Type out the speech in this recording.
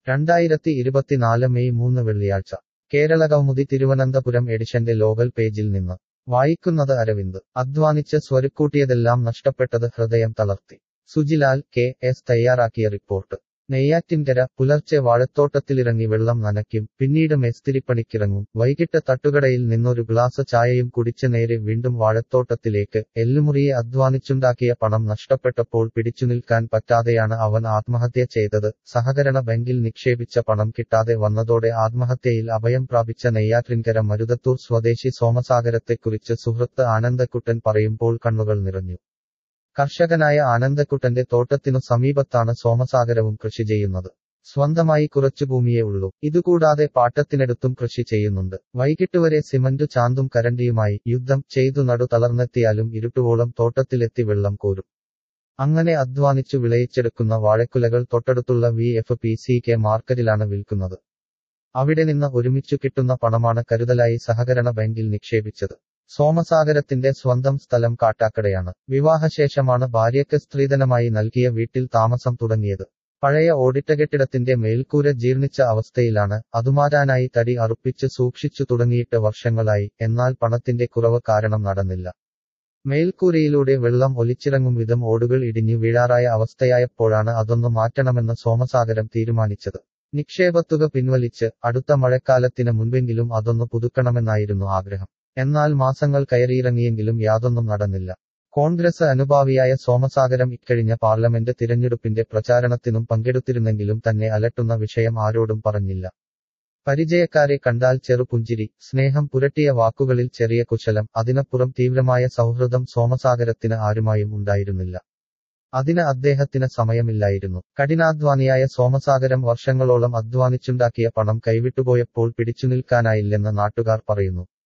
രണ്ടായിരത്തി ഇരുപത്തിനാല് മെയ് മൂന്ന് വെള്ളിയാഴ്ച കേരള കൗമുദി തിരുവനന്തപുരം എഡിഷന്റെ ലോകൽ പേജിൽ നിന്ന് വായിക്കുന്നത് അരവിന്ദ് അധ്വാനിച്ച് സ്വരുക്കൂട്ടിയതെല്ലാം നഷ്ടപ്പെട്ടത് ഹൃദയം തളർത്തി സുജിലാൽ കെ എസ് തയ്യാറാക്കിയ റിപ്പോർട്ട് നെയ്യാറ്റിൻകര പുലർച്ചെ വാഴത്തോട്ടത്തിലിറങ്ങി വെള്ളം നനയ്ക്കും പിന്നീട് മേസ്തിരിപ്പണിക്കിറങ്ങും വൈകിട്ട് തട്ടുകടയിൽ നിന്നൊരു ഗ്ലാസ് ചായയും കുടിച്ച് നേരെ വീണ്ടും വാഴത്തോട്ടത്തിലേക്ക് എല്ലുമുറിയെ അധ്വാനിച്ചുണ്ടാക്കിയ പണം നഷ്ടപ്പെട്ടപ്പോൾ പിടിച്ചുനിൽക്കാൻ പറ്റാതെയാണ് അവൻ ആത്മഹത്യ ചെയ്തത് സഹകരണ ബാങ്കിൽ നിക്ഷേപിച്ച പണം കിട്ടാതെ വന്നതോടെ ആത്മഹത്യയിൽ അഭയം പ്രാപിച്ച നെയ്യാറ്റിൻകര മരുതത്തൂർ സ്വദേശി സോമസാഗരത്തെക്കുറിച്ച് സുഹൃത്ത് ആനന്ദക്കുട്ടൻ പറയുമ്പോൾ കണ്ണുകൾ നിറഞ്ഞു കർഷകനായ ആനന്ദക്കുട്ടന്റെ തോട്ടത്തിനു സമീപത്താണ് സോമസാഗരവും കൃഷി ചെയ്യുന്നത് സ്വന്തമായി കുറച്ചു ഭൂമിയേ ഉള്ളൂ ഇതുകൂടാതെ പാട്ടത്തിനടുത്തും കൃഷി ചെയ്യുന്നുണ്ട് വൈകിട്ട് വരെ സിമന്റു ചാന്തും കരണ്ടിയുമായി യുദ്ധം ചെയ്തു നടു തളർന്നെത്തിയാലും ഇരുട്ടുവോളം തോട്ടത്തിലെത്തി വെള്ളം കോരും അങ്ങനെ അധ്വാനിച്ചു വിളയിച്ചെടുക്കുന്ന വാഴക്കുലകൾ തൊട്ടടുത്തുള്ള V F P C K മാർക്കറ്റിലാണ് വിൽക്കുന്നത് അവിടെ നിന്ന് ഒരുമിച്ചു കിട്ടുന്ന പണമാണ് കരുതലായി സഹകരണ ബാങ്കിൽ നിക്ഷേപിച്ചത് സോമസാഗരത്തിന്റെ സ്വന്തം സ്ഥലം കാട്ടാക്കടയാണ് വിവാഹശേഷമാണ് ഭാര്യയ്ക്ക് സ്ത്രീധനമായി നൽകിയ വീട്ടിൽ താമസം തുടങ്ങിയത് പഴയ ഓടിട്ട കെട്ടിടത്തിന്റെ മേൽക്കൂര ജീർണിച്ച അവസ്ഥയിലാണ് അതുമാറ്റാനായി തടി അറുപ്പിച്ച് സൂക്ഷിച്ചു തുടങ്ങിയിട്ട് വർഷങ്ങളായി എന്നാൽ പണത്തിന്റെ കുറവ് കാരണം നടന്നില്ല മേൽക്കൂരയിലൂടെ വെള്ളം ഒലിച്ചിറങ്ങും വിധം ഓടുകൾ ഇടിഞ്ഞു വീഴാറായ അവസ്ഥയായപ്പോഴാണ് അതൊന്നു മാറ്റണമെന്ന് സോമസാഗരം തീരുമാനിച്ചത് നിക്ഷേപത്തുക പിൻവലിച്ച് അടുത്ത മഴക്കാലത്തിന് മുൻപെങ്കിലും അതൊന്നു പുതുക്കണമെന്നായിരുന്നു ആഗ്രഹം എന്നാൽ മാസങ്ങൾ കയറിയിറങ്ങിയെങ്കിലും യാതൊന്നും നടന്നില്ല കോൺഗ്രസ് അനുഭാവിയായ സോമസാഗരം ഇക്കഴിഞ്ഞ പാർലമെന്റ് തിരഞ്ഞെടുപ്പിന്റെ പ്രചാരണത്തിനും പങ്കെടുത്തിരുന്നെങ്കിലും തന്നെ അലട്ടുന്ന വിഷയം ആരോടും പറഞ്ഞില്ല പരിചയക്കാരെ കണ്ടാൽ ചെറുപുഞ്ചിരി സ്നേഹം പുരട്ടിയ വാക്കുകളിൽ ചെറിയ കുശലം അതിനപ്പുറം തീവ്രമായ സൗഹൃദം സോമസാഗരത്തിന് ആരുമായും ഉണ്ടായിരുന്നില്ല അതിന് അദ്ദേഹത്തിന് സമയമില്ലായിരുന്നു കഠിനാധ്വാനിയായ സോമസാഗരം വർഷങ്ങളോളം അധ്വാനിച്ചുണ്ടാക്കിയ പണം കൈവിട്ടുപോയപ്പോൾ പിടിച്ചുനിൽക്കാനായില്ലെന്ന് നാട്ടുകാർ പറയുന്നു